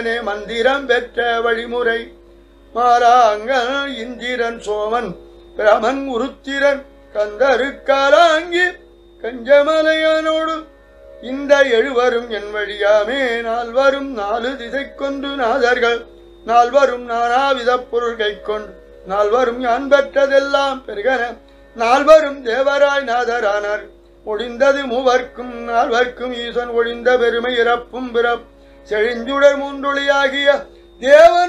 மந்திரம் பெற்ற வழிமுறை மாறாங்கள் இந்திரன் சோமன் பிரமன் உருத்திரன் கந்தருக்காலாங்கி கஞ்சமலையானோடு இந்த எழுவரும் என் வழியாமே நால்வரும் நாலு திசை கொண்டு நாதர்கள் நால்வரும் நானாவித பொருள்கை கொண்டு நால்வரும் யான் பெற்றதெல்லாம் பெருகன நால்வரும் தேவராய் நாதரானார் ஒழிந்தது மூவர்க்கும் நால்வர்க்கும் ஈசன் ஒழிந்த பெருமை இறப்பும் பிறப் செழிஞ்சுடர் மூன்றொழியாகிய தேவன்